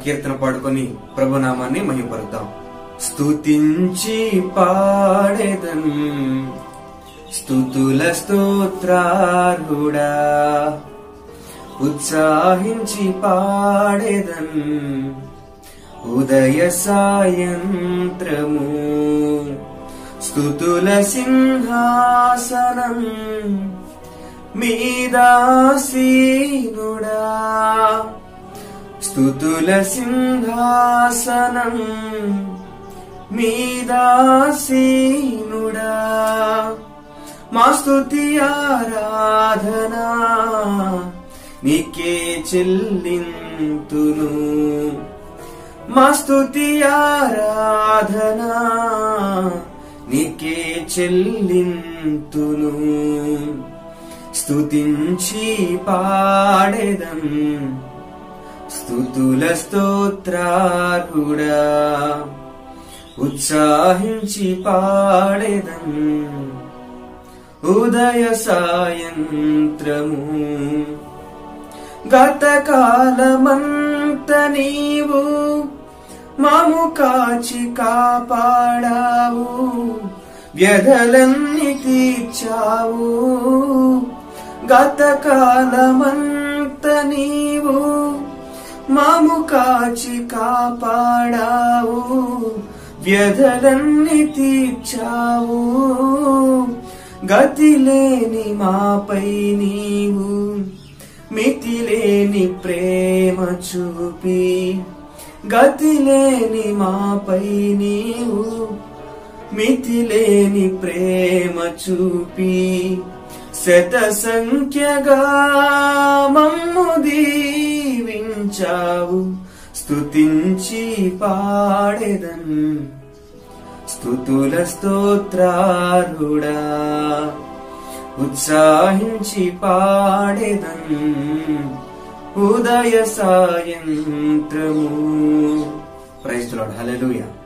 కీర్తన పాడుకొని ప్రభునామాన్ని మహిమపరుద్దాం స్తుతించి పాడేదన్ స్తుతుల స్తోత్రార్హుడా ఉత్సాహించి పాడేదన్ ఉదయ సాయంత్రము స్తుతుల సింహాసనం మీదాసీనుడా స్తుతుల సింహాసనం మీదాసీనుడా మా స్తుతి ఆరాధనా నీకే చెల్లింతును మా స్తుతి ఆరాధనా నీకే చెల్లింతును స్తుతించి పాడేదం స్తుతుల స్తోత్రారుడా ఉత్సాహించి పాడేదం ఉదయ సాయంత్రము గతకాలమంత నీవు మాము కాచి కాపాడావు వ్యధలన్నీ తీర్చావు గతకాలమంత నీవు మాము కాచి కాపాడావు వ్యధలన్నీ తీర్చావు గతిలేని మాపై నీవు మితిలేని ప్రేమ చూపి గతిలేని మాపై నీవు మితిలేని ప్రేమ చూపి శత సంఖ్యగా మమ్ము దీవించావు స్తుతించి పాడెదన్ స్తుతుల స్తోత్రారుడా ఉత్సాహించి పాడెదన్ ఉదయ సాయంత్రము ప్రైజ్ లార్డ్ హల్లెలూయా